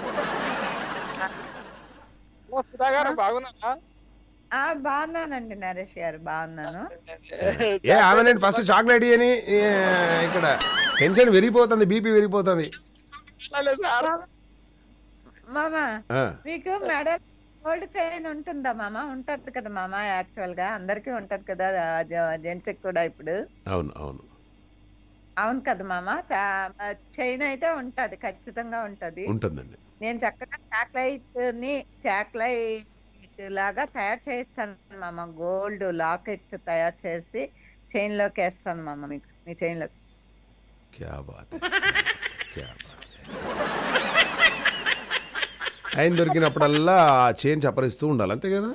ఓ సుధా గారు బాగున్నారా ఆ బాగున్నానండి నరేష్ గారు బాగున్నాను ఏ ఆమె నేను ఫస్ట్ చాక్లెట్ ఇయని ఏ, ఇక్కడ టెన్షన్ విరిగిపోతుంది బీపీ విరిగిపోతుంది లేదు సార్ మామ ఆ, మీకు మెడల్ గోల్డ్ చైన్ ఉంటుందా మామ ఉంటది కదా మామ యాక్చువల్ గా అందరికీ ఉంటది కదా జెంట్స్ కూడా ఇప్పుడు అవును అవును అవును కదా మామ చైన్ అయితే ఉంటది ఖచ్చితంగా ఉంటది ఉంటుందండి నేను చక్కగా చాక్లెట్ ని చాక్లెట్ లాగా తయారు చేస్తాను మామ గోల్డ్ లాకెట్ తయారు చేసి చైన్ లోకి వేస్తాను మామ మీకు మీ చైన్ లో క్యా బాత్ హై, క్యా బాత్ హై. ఆయన దొరికినప్పుడల్లా ఆ చైన్ చప్పరిస్తూ ఉండాలి అంతే కదా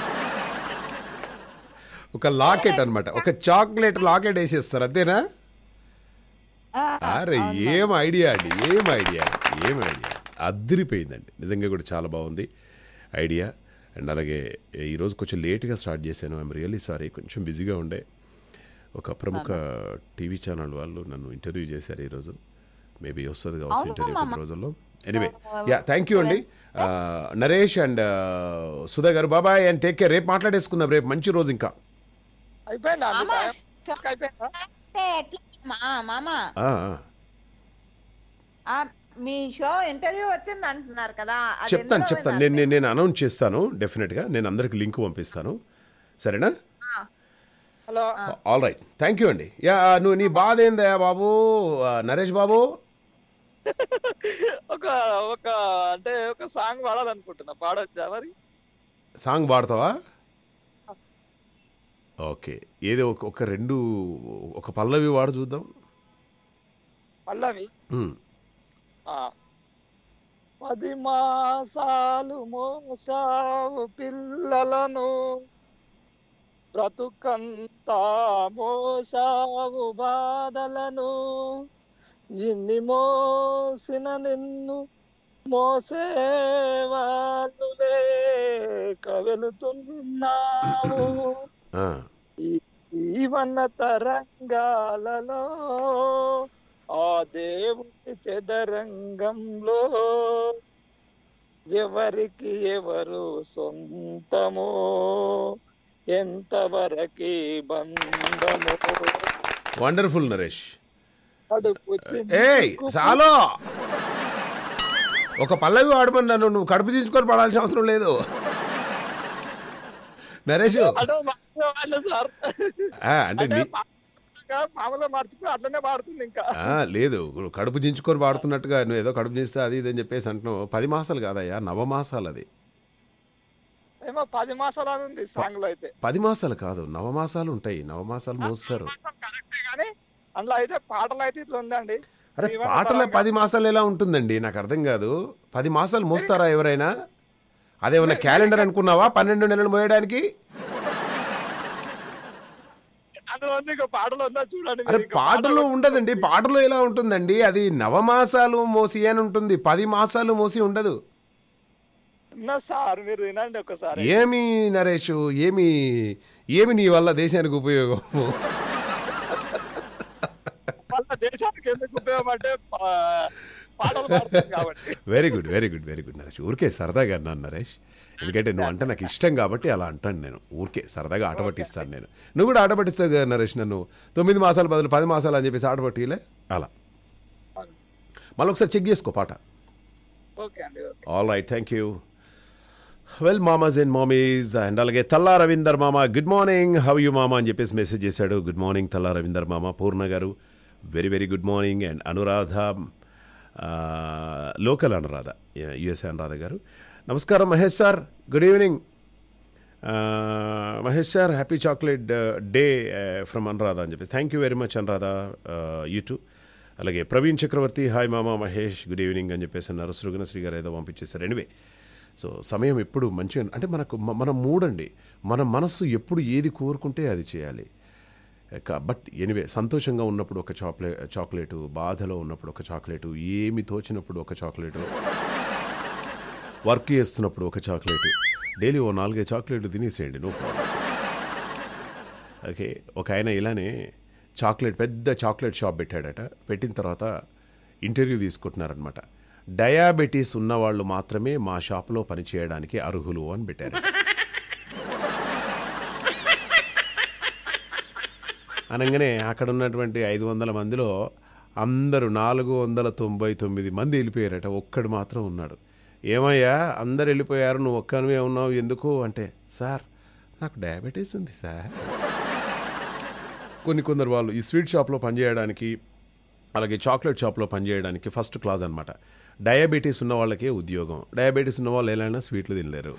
ఒక లాకెట్ అన్నమాట ఒక చాక్లెట్ లాకెట్ వేసేస్తారు అంతేనా ఆ, అరే ఏం ఐడియా అండి ఏం ఐడియా ఏం ఐడియా అదిరిపోయిందండి నిజంగా కూడా చాలా బాగుంది ఐడియా అండ్ అలాగే ఈరోజు కొంచెం లేట్గా స్టార్ట్ చేశాను ఐఎమ్ రియల్లీ సారీ కొంచెం బిజీగా ఉండే ఒక ప్రముఖ టీవీ ఛానల్ వాళ్ళు నన్ను ఇంటర్వ్యూ చేశారు ఈరోజు మేబీ వస్తుంది కావచ్చు అవునా, ఇంటర్వ్యూ మామ? కొద్ది రోజుల్లో ఎనీవే యా థ్యాంక్ యూ అండి ఆ, నరేష్ అండ్ సుధా గారు బాబాయ్ అండ్ టేక్ కేర్ రేపు మాట్లాడేసుకుందాం రేపు మంచి రోజు ఇంకా అయిపోయిందా అండి మామ, టైం అయిపోయిందా అంటే ఎట్లా మా మామ ఆ, ఆ, మీ షో ఇంటర్వ్యూ వచ్చింది అంటున్నారు కదా అది చెప్తాను ఎందులో చెప్తాను విన్నారు నేను నేను అనౌన్స్ చేస్తాను డెఫినెట్గా నేను అందరికి లింక్ పంపిస్తాను సరేనా ఆ, hello all right thank you అండి యా నువ్వు నీ బాధ ఏందయ్యా బాబు ఆ, నరేష్ బాబు ఒక ఒక అంటే ఒక సాంగ్ పాడాలనుకుంటున్నా పాడొచ్చా మరి సాంగ్ పాడతావా ఓకే ఏదో ఒక ఒక రెండు ఒక పల్లవి వాడు చూద్దాం పల్లవి ఉమ్. ఆ. పది మాసాలు మోసావు పిల్లలను బ్రతుకంతా మోసావు బాధలను ఇన్ని మోసిన నిన్ను మోసేవాళ్ళు లేక వెళుతున్నావు ఆ, జీవన తరంగాలలో ఆ దేవుని చెదరంగంలో ఎవరికి ఎవరు సొంతమో ఎంతవరకి బంధమో వండర్ఫుల్ నరేష్ కడుపు ఏయ్ చిందుకు చాలు ఒక పల్లవి వాడమని నన్ను నువ్వు కడుపు చించుకొని పడాల్సిన అవసరం లేదు నరేష్ అదో మర్చిపోవాలి సార్ ఆ, అంటే అంటే నీ మామూలుగా మామూలుగా మర్చిపోయి అట్లనే పాడుతుంది ఇంకా ఆ, లేదు నువ్వు కడుపు చించుకొని వాడుతున్నట్టుగా నువ్వు ఏదో కడుపు చించితే అది ఇది అని చెప్పేసి అంటున్నావు పది మాసాలు కాదయ్యా నవమాసాలు అది ఏమో పది మాసాలు అని ఉంది సాంగ్ లో అయితే పది మాసాలు కాదు నవమాసాలు ఉంటాయి నవమాసాలు మోస్తారు మాసం కరెక్టే కానీ అందులో అయితే పాటలు అయితే ఇట్లా ఉందండి అరే జీవన పాటలే పరంగా- పది మాసాలు ఎలా ఉంటుందండి నాకు అర్థం కాదు పది మాసాలు మోస్తారా ఎవరైనా అదేమన్నా క్యాలెండర్ అనుకున్నావా పన్నెండు నెలలు మోయడానికి అందులో ఉంది ఇంకో పాటలు ఉందా చూడండి అరే మీరు ఇంకో పాటలో పాటలు ఉండదండి పాటలో ఎలా ఉంటుందండి అది నవమాసాలు మోసి అని ఉంటుంది పది మాసాలు మోసి ఉండదు ఉన్నా సార్ మీరు వినండి ఒకసారి ఏమి నరేష్ ఏమి ఏమి నీ వల్ల దేశానికి ఉపయోగం వాళ్ళ దేశానికి ఎందుకు ఉపయోగం అంటే పా- పాటలు పాడుతుంది కాబట్టి very good very good very good Naresh ఊరికే సరదాగా అన్నాను నరేష్ ఎందుకంటే నువ్వు అంటే నాకు ఇష్టం కాబట్టి అలా అంటాను నేను ఊరికే సరదాగా ఆట పట్టిస్తాను నేను నువ్వు కూడా ఆట పట్టిస్తావు కదా నరేష్ నన్ను తొమ్మిది మాసాల బదులు పది మాసాలు అని చెప్పేసి ఆట పట్టిలే అలా మళ్ళీ ఒకసారి చెక్ చేసుకో పాట ఓకే అండి okay all right thank you well మామాస్ అండ్ మామీస్ అండ్ అలాగే తల్లా రవీందర్ మామ గుడ్ మార్నింగ్ హవ్ యూ మామ అని చెప్పేసి మెసేజ్ చేశాడు గుడ్ మార్నింగ్ తల్లా రవీందర్ మామ Purna garu very very good morning and Anuradha local Anuradha USA Anuradha garu నమస్కారం Mahesh sir good evening Mahesh sir happy chocolate day from Anuradha అని చెప్పేసి thank you very much Anuradha you too అలాగే ప్రవీణ్ చక్రవర్తి హాయ్ మామ మహేష్ గుడ్ ఈవినింగ్ అని చెప్పేసి అన్నారు సృగనశ్రీ గారు ఏదో పంపించేశారు ఎనివే సో సమయం ఎప్పుడు మంచిగా అంటే మనకు మ- మన మూడండి మన మనస్సు ఎప్పుడు ఏది కోరుకుంటే అది చేయాలి బట్ ఎనివే సంతోషంగా ఉన్నప్పుడు ఒక చాక్లే చాక్లెటు బాధలో ఉన్నప్పుడు ఒక చాక్లెటు ఏమి తోచినప్పుడు ఒక చాక్లెటు వర్క్ చేస్తున్నప్పుడు ఒక చాక్లెట్ డైలీ ఓ నాలుగైదు చాక్లెట్లు తినేసేయండి నో ప్రాబ్లం ఓకే ఒక ఆయన ఇలానే చాక్లెట్ పెద్ద చాక్లెట్ షాప్ పెట్టాడట పెట్టిన తర్వాత ఇంటర్వ్యూ తీసుకుంటున్నారనమాట డయాబెటీస్ ఉన్నవాళ్ళు మాత్రమే మా షాప్లో పనిచేయడానికి అర్హులు అని పెట్టారు అనగానే అక్కడ ఉన్నటువంటి ఐదు వందల మందిలో అందరూ నాలుగు వందల తొంభై తొమ్మిది మంది వెళ్ళిపోయారట ఒక్కడు మాత్రం ఉన్నాడు ఏమయ్యా అందరు వెళ్ళిపోయారు నువ్వు ఒక్కనివే ఉన్నావు ఎందుకు అంటే సార్ నాకు డయాబెటీస్ ఉంది సార్ కొన్ని కొందరు వాళ్ళు ఈ స్వీట్ షాప్లో పనిచేయడానికి అలాగే చాక్లెట్ షాప్లో పనిచేయడానికి ఫస్ట్ క్లాస్ అనమాట డయాబెటీస్ ఉన్న వాళ్ళకే ఉద్యోగం డయాబెటీస్ ఉన్న వాళ్ళు ఎలా అయినా స్వీట్లు తినలేరు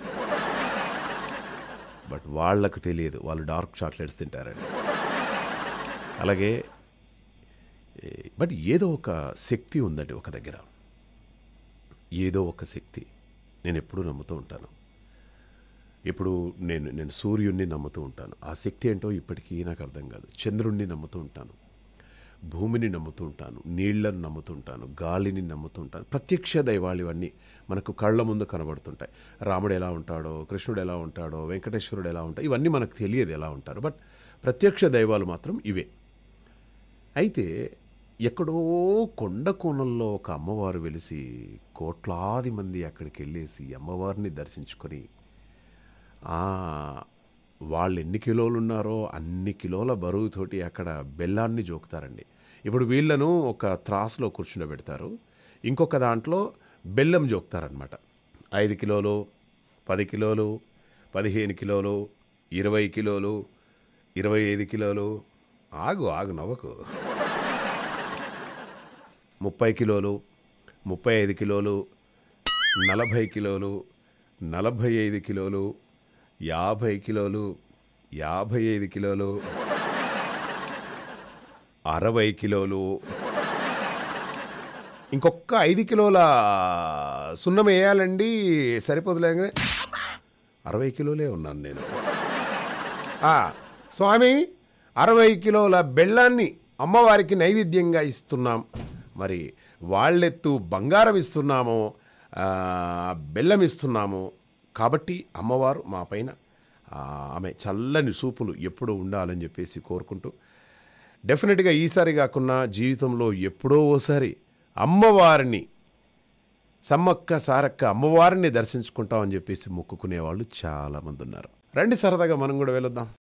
బట్ వాళ్ళకు తెలియదు వాళ్ళు డార్క్ చాక్లెట్స్ తింటారని అలాగే ఏ, బట్ ఏదో ఒక శక్తి ఉందండి ఒక దగ్గర ఏదో ఒక శక్తి నేను ఎప్పుడూ నమ్ముతూ ఉంటాను ఇప్పుడు నేను నేను సూర్యుడిని నమ్ముతూ ఉంటాను ఆ శక్తి ఏంటో ఇప్పటికీ నాకు అర్థం కాదు చంద్రుణ్ణి నమ్ముతూ ఉంటాను భూమిని నమ్ముతూ ఉంటాను నీళ్లను నమ్ముతూ ఉంటాను గాలిని నమ్ముతూ ఉంటాను ప్రత్యక్ష దైవాలు ఇవన్నీ మనకు కళ్ళ ముందు కనబడుతుంటాయి రాముడు ఎలా ఉంటాడో కృష్ణుడు ఎలా ఉంటాడో వెంకటేశ్వరుడు ఎలా ఉంటాడో ఇవన్నీ మనకు తెలియదు ఎలా ఉంటారు బట్ ప్రత్యక్ష దైవాలు మాత్రం ఇవే అయితే ఎక్కడో కొండ కోణంలో ఒక అమ్మవారు వెలిసి కోట్లాది మంది అక్కడికి వెళ్ళేసి అమ్మవారిని దర్శించుకొని ఆ, వాళ్ళు ఎన్ని కిలోలు ఉన్నారో అన్ని కిలోల బరువుతోటి అక్కడ బెల్లాన్ని జోకుతారండి ఇప్పుడు వీళ్ళను ఒక త్రాసులో కూర్చుండబెడతారు ఇంకొక దాంట్లో బెల్లం జోకుతారనమాట ఐదు కిలోలు పది కిలోలు పదిహేను కిలోలు ఇరవై కిలోలు ఇరవై ఐదు కిలోలు ఆగు ఆగు నవ్వకు ముప్పై కిలోలు ముప్పై ఐదు కిలోలు నలభై కిలోలు నలభై ఐదు కిలోలు యాభై కిలోలు యాభై ఐదు కిలోలు అరవై కిలోలు ఇంకొక ఐదు కిలోల సున్నం వేయాలండి సరిపోతులేగానే అరవై కిలోలే ఉన్నాను నేను ఆ, స్వామి అరవై కిలోల బెల్లాన్ని అమ్మవారికి నైవేద్యంగా ఇస్తున్నాం మరి వాళ్ళెత్తు బంగారం ఇస్తున్నాము ఆ, బెల్లం ఇస్తున్నాము కాబట్టి అమ్మవారు మా పైన ఆ, ఆమె చల్లని సూపులు ఎప్పుడూ ఉండాలని చెప్పేసి కోరుకుంటూ డెఫినెట్గా ఈసారి కాకుండా జీవితంలో ఎప్పుడో ఓసారి అమ్మవారిని సమ్మక్క సారక్క అమ్మవారిని దర్శించుకుంటామని చెప్పేసి మొక్కుకునే వాళ్ళు చాలామంది ఉన్నారు రండి సరదాగా మనం కూడా వెళుద్దాం